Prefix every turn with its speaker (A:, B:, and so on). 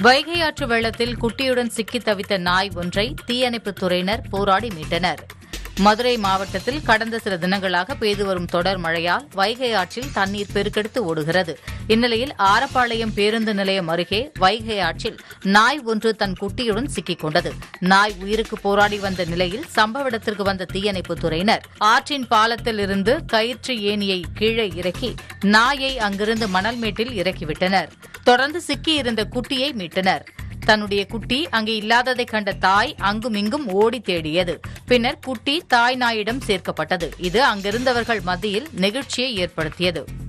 A: வைகை ஆற்று வெள்ளத்தில் குட்டியுடன் சிக்கி தவித்த நாய் ஒன்றை தீயணைப்புத் துறையினர் போராடி மீட்டனர் மதுரை மாவட்டத்தில் கடந்த சில தினங்களாக பெய்து வரும் தொடர் மழையால் வைகை ஆற்றில் தண்ணீர் பெருக்கெடுத்து ஓடுகிறது இந்நிலையில் ஆரப்பாளையம் பேருந்து நிலையம் அருகே வைகை ஆற்றில் நாய் ஒன்று தன் குட்டியுடன் சிக்கிக் கொண்டது நாய் உயிருக்கு போராடி வந்த நிலையில் சம்பவ இடத்திற்கு வந்த தீயணைப்புத் துறையினர் ஆற்றின் பாலத்தில் இருந்து கயிற்று ஏணியை கீழே இறக்கி நாயை அங்கிருந்து மணல்மேட்டில் இறக்கிவிட்டனர் தொடர்ந்து சிக்கியிருந்த குட்டியை மீட்டனர் தன்னுடைய குட்டி அங்கே இல்லாததை கண்ட தாய் அங்குமிங்கும் ஓடி தேடியது பின்னர் குட்டி தாய் நாயிடம் சேர்க்கப்பட்டது இது அங்கிருந்தவர்கள் மத்தியில் நெகிழ்ச்சியை ஏற்படுத்தியது